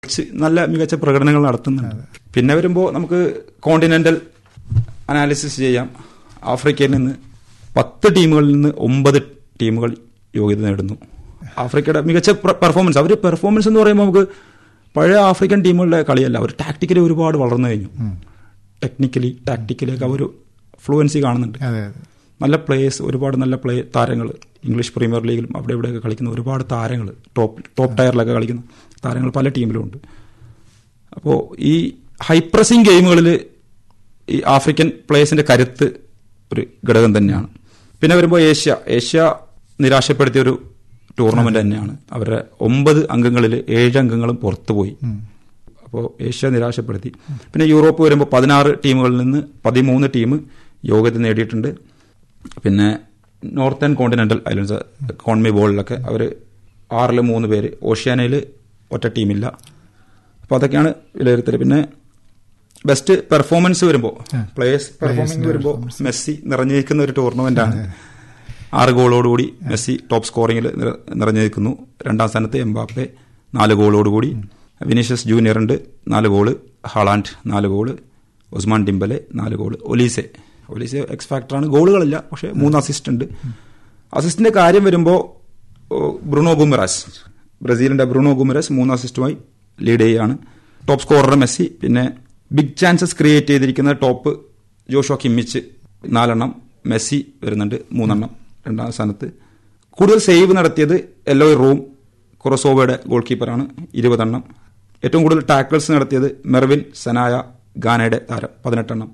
കളിച്ച് നല്ല മികച്ച പ്രകടനങ്ങൾ നടത്തുന്നുണ്ട് പിന്നെ വരുമ്പോൾ നമുക്ക് കോണ്ടിനെന്റൽ അനാലിസിസ് ചെയ്യാം ആഫ്രിക്കയിൽ നിന്ന് പത്ത് ടീമുകളിൽ നിന്ന് ഒമ്പത് ടീമുകൾ യോഗ്യത നേടുന്നു ആഫ്രിക്കയുടെ മികച്ച പെർഫോമൻസ് അവർ പെർഫോമൻസ് എന്ന് പറയുമ്പോൾ നമുക്ക് പഴയ ആഫ്രിക്കൻ ടീമുകളുടെ കളിയല്ല അവർ ടാക്ടിക്കലി ഒരുപാട് വളർന്നു കഴിഞ്ഞു ടെക്നിക്കലി ടാക്ടിക്കലി ഒക്കെ അവർ ഫ്ലുവൻസി കാണുന്നുണ്ട് അതെ അതെ നല്ല പ്ലേയേഴ്സ് ഒരുപാട് നല്ല പ്ലേ താരങ്ങൾ ഇംഗ്ലീഷ് പ്രീമിയർ ലീഗിലും അവിടെ ഇവിടെയൊക്കെ കളിക്കുന്ന ഒരുപാട് താരങ്ങൾ ടോപ്പ് ടോപ്പ് ടയറിലൊക്കെ കളിക്കുന്ന താരങ്ങൾ പല ടീമിലും ഉണ്ട് അപ്പോൾ ഈ ഹൈപ്രസിംഗ് ഗെയിമുകളിൽ ഈ ആഫ്രിക്കൻ പ്ലേയേഴ്സിന്റെ കരുത്ത് ഒരു ഘടകം തന്നെയാണ് പിന്നെ വരുമ്പോൾ ഏഷ്യ ഏഷ്യ നിരാശപ്പെടുത്തിയ ഒരു ടൂർണമെന്റ് തന്നെയാണ് അവരുടെ ഒമ്പത് അംഗങ്ങളിൽ ഏഴ് അംഗങ്ങളും പുറത്തുപോയി അപ്പോൾ ഏഷ്യ നിരാശപ്പെടുത്തി പിന്നെ യൂറോപ്പ് വരുമ്പോൾ പതിനാറ് ടീമുകളിൽ നിന്ന് പതിമൂന്ന് ടീം യോഗ്യത നേടിയിട്ടുണ്ട് പിന്നെ നോർത്തേൺ കോണ്ടിനെന്റൽ ഐലൻഡ്സ് കോൺമി ബോളിലൊക്കെ അവർ ആറിൽ മൂന്ന് പേര് ഓഷ്യാനയിൽ ഒറ്റ ടീമില്ല അപ്പോൾ അതൊക്കെയാണ് വിലയിരുത്തൽ പിന്നെ ബെസ്റ്റ് പെർഫോമൻസ് വരുമ്പോൾ പ്ലേയേഴ്സ് പെർഫോമൻസ് വരുമ്പോൾ മെസ്സി നിറഞ്ഞിരിക്കുന്ന ഒരു ടൂർണമെന്റ് ആണ് ആറ് ഗോളോടുകൂടി മെസ്സി ടോപ്പ് സ്കോറിംഗിൽ നിറഞ്ഞു നിൽക്കുന്നു രണ്ടാം സ്ഥാനത്ത് എംബാപ്പെ നാല് ഗോളോടുകൂടി വിനീഷ്യസ് ജൂനിയർ ഉണ്ട് നാല് ഗോള് ഹാളാൻഡ് നാല് ഗോള് ഉസ്മാൻ ഡിംബലെ നാല് ഗോള് ഒലീസെ ഒലീസെ എക്സ് ഫാക്ടറാണ് ഗോളുകളില്ല പക്ഷേ മൂന്ന് അസിസ്റ്റ് ഉണ്ട് അസിസ്റ്റിന്റെ കാര്യം വരുമ്പോൾ ബ്രുണോ ഗുമറാസ് ബ്രസീലിന്റെ ബ്രുണോ ഗുമറാസ് മൂന്ന് അസിസ്റ്റുമായി ലീഡ് ചെയ്യുകയാണ് ടോപ്പ് സ്കോറർ മെസ്സി പിന്നെ ബിഗ് ചാൻസസ് ക്രിയേറ്റ് ചെയ്തിരിക്കുന്ന ടോപ്പ് ജോഷോ കിമ്മിച്ച് നാലെണ്ണം മെസ്സി വരുന്നുണ്ട് മൂന്നെണ്ണം രണ്ടാം സ്ഥാനത്ത് കൂടുതൽ സേവ് നടത്തിയത് എല്ലോ റൂം കുറസോവയുടെ ഗോൾ കീപ്പറാണ് ഇരുപതെണ്ണം ഏറ്റവും കൂടുതൽ ടാക്കിൾസ് നടത്തിയത് മെർവിൻ സനായ ഗാനയുടെ താരം പതിനെട്ടെണ്ണം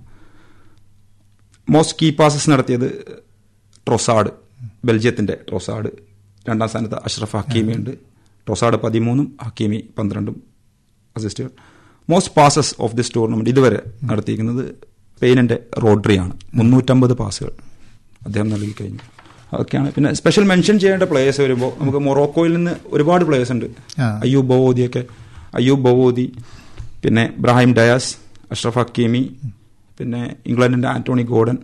മോസ്റ്റ് കീ പാസസ് നടത്തിയത് ട്രൊസാഡ് ബെൽജിയത്തിന്റെ ട്രൊസാഡ് രണ്ടാം സ്ഥാനത്ത് അഷ്റഫ് ഹക്കീമി ഉണ്ട് ട്രൊസാഡ് പതിമൂന്നും ഹക്കീമി പന്ത്രണ്ടും അസിസ്റ്റുകൾ most passes of this tournament ഇതുവരെ നടത്തിയിരിക്കുന്നത് സ്പെയിനിന്റെ റോഡ്രിയാണ് മുന്നൂറ്റമ്പത് പാസുകൾ അദ്ദേഹം നൽകി കഴിഞ്ഞു അതൊക്കെയാണ് പിന്നെ സ്പെഷ്യൽ മെൻഷൻ ചെയ്യേണ്ട പ്ലേയേഴ്സ് വരുമ്പോൾ നമുക്ക് മൊറോക്കോയിൽ നിന്ന് ഒരുപാട് പ്ലേയേഴ്സ് ഉണ്ട് ആ. അയ്യൂബ് ബവോദിയൊക്കെ അയ്യൂബ് ബവോദി പിന്നെ ഇബ്രാഹിം ഡയാസ് അഷ്റഫ് ഹക്കീമി പിന്നെ ഇംഗ്ലണ്ടിന്റെ ആന്റോണി ഗോർഡൻ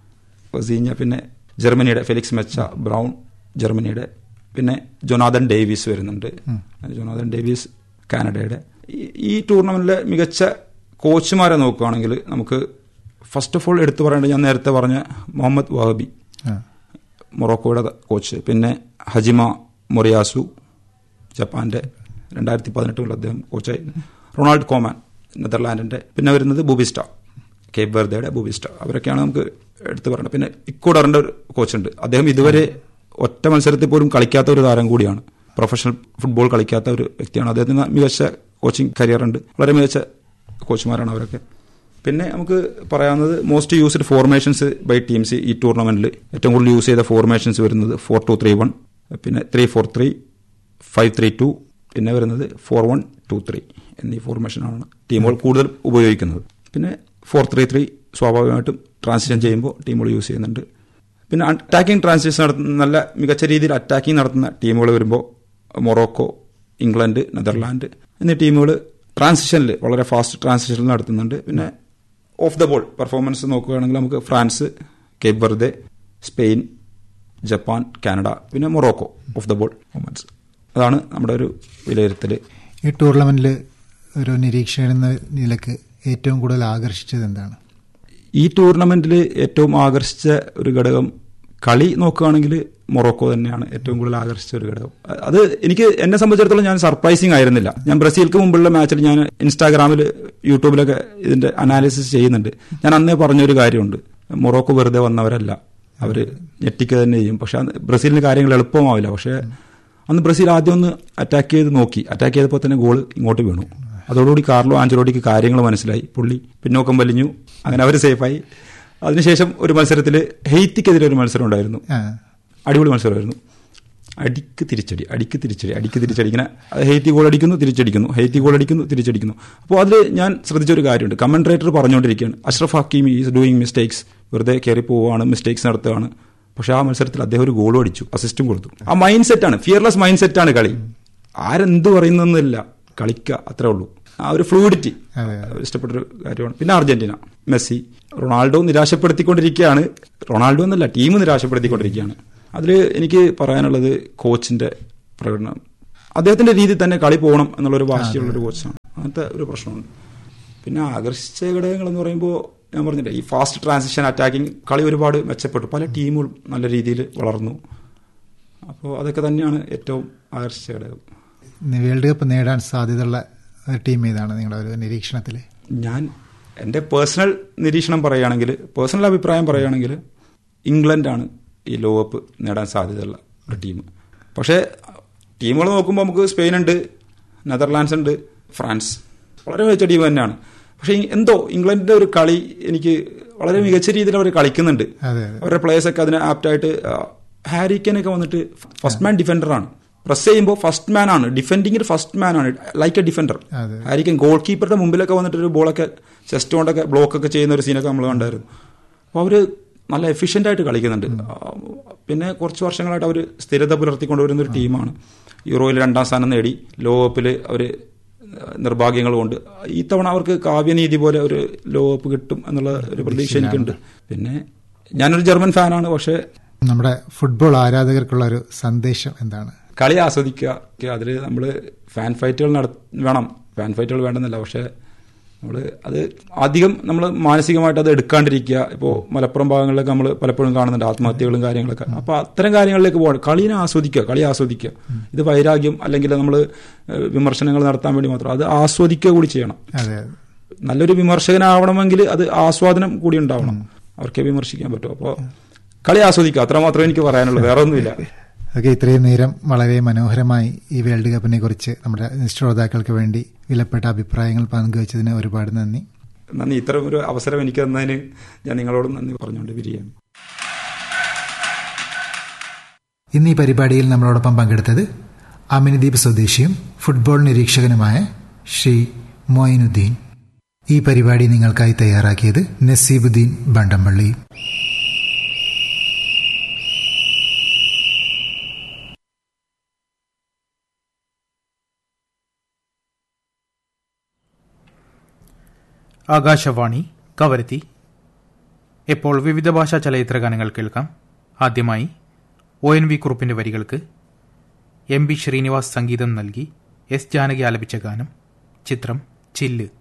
വസീഞ്ഞ പിന്നെ ജർമ്മനിയുടെ ഫെലിക്സ് മെച്ച ബ്രൗൺ ജർമ്മനിയുടെ പിന്നെ ജൊനാഥൻ ഡേവിസ് വരുന്നുണ്ട് ജൊനാഥൻ ഡേവിസ് കാനഡയുടെ ഈ- ഈ ടൂർണമെന്റിലെ മികച്ച കോച്ചുമാരെ നോക്കുകയാണെങ്കിൽ നമുക്ക് ഫസ്റ്റ് ഓഫ് ഓൾ എടുത്തു പറയേണ്ടത് ഞാൻ നേരത്തെ പറഞ്ഞ മുഹമ്മദ് വഹബി ആ. മൊറോക്കോയുടെ കോച്ച് പിന്നെ ഹജിമ മൊറിയാസു ജപ്പാന്റെ രണ്ടായിരത്തി പതിനെട്ടിൽ അദ്ദേഹം കോച്ചായി റൊണാൾഡ് കോമാൻ നെതർലാൻഡിന്റെ പിന്നെ വരുന്നത് ബുബിസ്റ്റ കേപ്പ് വെർദയുടെ ബുബിസ്റ്റ അവരൊക്കെയാണ് നമുക്ക് എടുത്തു പറയുന്നത് പിന്നെ ഇക്വഡറിന്റെ ഒരു കോച്ചുണ്ട് അദ്ദേഹം ഇതുവരെ ഒറ്റ മത്സരത്തിൽ പോലും കളിക്കാത്ത ഒരു താരം കൂടിയാണ് പ്രൊഫഷണൽ ഫുട്ബോൾ കളിക്കാത്ത ഒരു വ്യക്തിയാണ് അദ്ദേഹത്തിന് മികച്ച കോച്ചിങ് കരിയർ ഉണ്ട് വളരെ മികച്ച കോച്ചുമാരാണ് അവരൊക്കെ പിന്നെ നമുക്ക് പറയാവുന്നത് most used formations by teams ഈ ടൂർണമെന്റിൽ ഏറ്റവും കൂടുതൽ യൂസ് ചെയ്ത ഫോർമേഷൻസ് വരുന്നത് ഫോർ ടു ത്രീ വൺ പിന്നെ three four three five three two പിന്നെ വരുന്നത് ഫോർ വൺ ടു ത്രീ എന്നീ ഫോർമേഷനാണ് ടീമുകൾ കൂടുതൽ ഉപയോഗിക്കുന്നത് പിന്നെ ഫോർ ത്രീ ത്രീ സ്വാഭാവികമായിട്ടും ട്രാൻസിഷൻ ചെയ്യുമ്പോൾ ടീമുകൾ യൂസ് ചെയ്യുന്നുണ്ട് പിന്നെ അറ്റാക്കിംഗ് ട്രാൻസിഷൻ നടത്തുന്ന നല്ല മികച്ച രീതിയിൽ അറ്റാക്കിംഗ് നടത്തുന്ന ടീമുകൾ വരുമ്പോൾ മൊറോക്കോ ഇംഗ്ലണ്ട് നെതർലാൻഡ് എന്നീ ടീമുകൾ ട്രാൻസിഷനിൽ വളരെ ഫാസ്റ്റ് ട്രാൻസിഷനിൽ നടത്തുന്നുണ്ട് പിന്നെ ഓഫ് ദ ബോൾ പെർഫോമൻസ് നോക്കുകയാണെങ്കിൽ നമുക്ക് France Cape Verde Spain Japan Canada പിന്നെ Morocco off the ball performance അതാണ് നമ്മുടെ ഒരു വിലയിരുത്തൽ ഈ ടൂർണമെന്റിൽ ഒരു നിരീക്ഷകൻ എന്ന നിലക്ക് ഏറ്റവും കൂടുതൽ ആകർഷിച്ചത് എന്താണ് ഈ ടൂർണമെന്റിൽ ഏറ്റവും ആകർഷിച്ച ഒരു ഘടകം കളി നോക്കുകയാണെങ്കിൽ മൊറോക്കോ തന്നെയാണ് ഏറ്റവും കൂടുതൽ ആകർഷിച്ച ഒരു ഘടകം അ- അത് എനിക്ക് എന്നെ സംബന്ധിച്ചിടത്തോളം ഞാൻ സർപ്രൈസിങ് ആയിരുന്നില്ല ഞാൻ ബ്രസീൽക്ക് മുമ്പുള്ള മാച്ചിൽ ഞാൻ ഇൻസ്റ്റാഗ്രാമിൽ യൂട്യൂബിലൊക്കെ ഇതിന്റെ അനാലിസിസ് ചെയ്യുന്നുണ്ട് ഞാൻ അന്നേ പറഞ്ഞൊരു കാര്യമുണ്ട് മൊറോക്കോ വെറുതെ വന്നവരല്ല അവര് ഞെട്ടിക്കുക തന്നെ ചെയ്യും പക്ഷെ അന്ന് ബ്രസീലിന് കാര്യങ്ങൾ എളുപ്പമാവില്ല പക്ഷേ അന്ന് ബ്രസീൽ ആദ്യം ഒന്ന് അറ്റാക്ക് ചെയ്ത് നോക്കി അറ്റാക്ക് ചെയ്തപ്പോൾ തന്നെ ഗോൾ ഇങ്ങോട്ട് വീണു അതോടുകൂടി കാർലോ ആഞ്ചലോട്ടിക്ക് കാര്യങ്ങൾ മനസ്സിലായി പുള്ളി പിന്നോക്കം വലിഞ്ഞു അങ്ങനെ അവർ സേഫായി അതിനുശേഷം ഒരു മത്സരത്തിൽ ഹെയ്ത്തിക്കെതിരെ ഒരു മത്സരം ഉണ്ടായിരുന്നു ആ. അടിപൊളി മത്സരമായിരുന്നു അടിക്ക് തിരിച്ചടി അടിക്ക് തിരിച്ചടി അടിക്ക് തിരിച്ചടി ഇങ്ങനെ ഹെയ്ത്തി ഗോൾ അടിക്കുന്നു തിരിച്ചടിക്കുന്നു ഹെയ്ത്തി ഗോൾ അടിക്കുന്നു തിരിച്ചടിക്കുന്നു അപ്പോൾ അതിൽ ഞാൻ ശ്രദ്ധിച്ച ഒരു കാര്യമുണ്ട് കമന്ററേറ്റർ പറഞ്ഞുകൊണ്ടിരിക്കുകയാണ് Achraf Hakim is doing mistakes വെറുതെ കയറി പോവുകയാണ് മിസ്റ്റേക്സ് നടത്തുകയാണ് പക്ഷെ ആ മത്സരത്തിൽ അദ്ദേഹം ഒരു ഗോളും അടിച്ചു അസിസ്റ്റും കൊടുത്തു ആ മൈൻഡ് സെറ്റാണ് ഫിയർലെസ് മൈൻഡ് സെറ്റാണ് കളി ആരെന്ത് പറയുന്നതെന്നില്ല കളിക്കുക അത്രേ ഉള്ളൂ ആ ഒരു ഫ്ലൂയിഡിറ്റി അതെ. ഇഷ്ടപ്പെട്ടൊരു കാര്യമാണ് പിന്നെ അർജന്റീന മെസ്സി റൊണാൾഡോ നിരാശപ്പെടുത്തിക്കൊണ്ടിരിക്കുകയാണ് റൊണാൾഡോ എന്നല്ല ടീം നിരാശപ്പെടുത്തിക്കൊണ്ടിരിക്കുകയാണ് അതിൽ എനിക്ക് പറയാനുള്ളത് കോച്ചിന്റെ പ്രകടനം അദ്ദേഹത്തിന്റെ രീതിയിൽ തന്നെ കളി പോകണം എന്നുള്ളൊരു വാശിയുള്ള ഒരു കോച്ചാണ് അങ്ങനത്തെ ഒരു പ്രശ്നമുണ്ട് പിന്നെ ആകർഷിച്ച ഘടകങ്ങൾ എന്ന് പറയുമ്പോൾ ഞാൻ പറഞ്ഞില്ലേ ഈ ഫാസ്റ്റ് ട്രാൻസിഷൻ അറ്റാക്കിംഗ് കളി ഒരുപാട് മെച്ചപ്പെട്ടു പല ടീമുകളും നല്ല രീതിയിൽ വളർന്നു അപ്പോൾ അതൊക്കെ തന്നെയാണ് ഏറ്റവും ആകർഷിച്ച ഘടകം ഇന്ന് വേൾഡ് കപ്പ് നേടാൻ സാധ്യതയുള്ള ഒരു ടീം ഏതാണ് നിങ്ങളുടെ ഒരു നിരീക്ഷണത്തിൽ ഞാൻ എൻ്റെ പേഴ്സണൽ നിരീക്ഷണം പറയുകയാണെങ്കിൽ പേഴ്സണൽ അഭിപ്രായം പറയുകയാണെങ്കിൽ ഇംഗ്ലണ്ടാണ് ഈ ലോകകപ്പ് നേടാൻ സാധ്യതയുള്ള ഒരു ടീം പക്ഷേ ടീമുകൾ നോക്കുമ്പോൾ നമുക്ക് സ്പെയിൻ ഉണ്ട് നെതർലാൻഡ്സ് ഉണ്ട് ഫ്രാൻസ് വളരെ മികച്ച ടീം തന്നെയാണ് പക്ഷേ ഈ എന്തോ ഇംഗ്ലണ്ടിന്റെ ഒരു കളി എനിക്ക് വളരെ മികച്ച രീതിയിൽ അവർ കളിക്കുന്നുണ്ട് അതെ അതെ അവരുടെ പ്ലേയേഴ്സ് ഒക്കെ അതിന് ആപ്റ്റായിട്ട് ഹാരിക്കനൊക്കെ വന്നിട്ട് ഫസ്റ്റ് മാൻ ഡിഫൻഡറാണ് പ്രസ് ചെയ്യുമ്പോൾ ഫസ്റ്റ് മാൻ ആണ് ഡിഫെൻഡിങ്ങിൽ ഫസ്റ്റ് മാൻ ആണ് ലൈക്ക് എ ഡിഫൻഡർ അതെ. ഹാരിക്കൻ ഗോൾ കീപ്പറുടെ മുമ്പിലൊക്കെ വന്നിട്ട് ഒരു ബോളൊക്കെ ചെസ്റ്റ് കൊണ്ടൊക്കെ ബ്ലോക്ക് ഒക്കെ ചെയ്യുന്ന ഒരു സീനൊക്കെ നമ്മൾ കണ്ടായിരുന്നു അപ്പോൾ അവര് നല്ല എഫിഷ്യന്റ് ആയിട്ട് കളിക്കുന്നുണ്ട് ആ, പിന്നെ കുറച്ച് വർഷങ്ങളായിട്ട് അവർ സ്ഥിരത പുലർത്തിക്കൊണ്ടുവരുന്ന ഒരു ടീമാണ് യൂറോയിൽ രണ്ടാം സ്ഥാനം നേടി ലോകകപ്പിൽ അവർ നിർഭാഗ്യങ്ങൾ കൊണ്ട് ഇത്തവണ അവർക്ക് കാവ്യനീതി പോലെ ഒരു ലോകകപ്പ് കിട്ടും എന്നുള്ള ഒരു പ്രതീക്ഷ എനിക്കുണ്ട് പിന്നെ ഞാനൊരു ജർമ്മൻ ഫാനാണ് പക്ഷേ നമ്മുടെ ഫുട്ബോൾ ആരാധകർക്കുള്ള ഒരു സന്ദേശം എന്താണ് കളി ആസ്വദിക്കുക അതിൽ നമ്മൾ ഫാൻ ഫൈറ്റുകൾ നട വേണം ഫാൻ ഫൈറ്റുകൾ വേണമെന്നല്ല പക്ഷേ നമ്മൾ അത് അധികം നമ്മൾ മാനസികമായിട്ട് അത് എടുക്കാണ്ടിരിക്കുക ഇപ്പോൾ മലപ്പുറം ഭാഗങ്ങളിലൊക്കെ നമ്മൾ പലപ്പോഴും കാണുന്നുണ്ട് ആത്മഹത്യകളും കാര്യങ്ങളൊക്കെ അപ്പോൾ അത്തരം കാര്യങ്ങളിലേക്ക് പോകണം കളീനെ ആസ്വദിക്കുക കളി ആസ്വദിക്കുക ഇത് വൈരാഗ്യം അല്ലെങ്കിൽ നമ്മൾ വിമർശനങ്ങൾ നടത്താൻ വേണ്ടി മാത്രം അത് ആസ്വദിക്കുക കൂടി ചെയ്യണം അതെ അതെ നല്ലൊരു വിമർശകനാവണമെങ്കിൽ അത് ആസ്വാദനം കൂടി ഉണ്ടാവണം അവർക്കേ വിമർശിക്കാൻ പറ്റും അപ്പോൾ കളി ആസ്വദിക്കുക അത്ര മാത്രമേ എനിക്ക് പറയാനുള്ളൂ വേറെ ഒന്നുമില്ല ഓക്കെ ഇത്രയും നേരം വളരെ മനോഹരമായി ഈ വേൾഡ് കപ്പിനെ കുറിച്ച് നമ്മുടെ ശ്രോതാക്കൾക്ക് വേണ്ടി വിലപ്പെട്ട അഭിപ്രായങ്ങൾ പങ്കുവച്ചതിന് ഒരുപാട് നന്ദി നന്ദി ഇത്തരം ഒരു അവസരം എനിക്ക് തന്നതിന് ഞാൻ നിങ്ങളോടും നന്ദി പറഞ്ഞുകൊണ്ട് പിരിയാണ് ഇന്ന് ഈ പരിപാടിയിൽ നമ്മളോടൊപ്പം പങ്കെടുത്തത് അമിനിദ്വീപ് സ്വദേശിയും ഫുട്ബോൾ നിരീക്ഷകനുമായ ശ്രീ മൊയിനുദ്ദീൻ ഈ പരിപാടി നിങ്ങൾക്കായി തയ്യാറാക്കിയത് നസീബുദ്ദീൻ ബണ്ടംപള്ളി ആകാശവാണി കവരത്തി ഇപ്പോൾ വിവിധ ഭാഷാ ചലച്ചിത്ര ഗാനങ്ങൾ കേൾക്കാം ആദ്യമായി ഒ എൻ വി കുറുപ്പിന്റെ വരികൾക്ക് എം ബി ശ്രീനിവാസ് സംഗീതം നൽകി എസ് ജാനകി ആലപിച്ച ഗാനം ചിത്രം ചില്ല്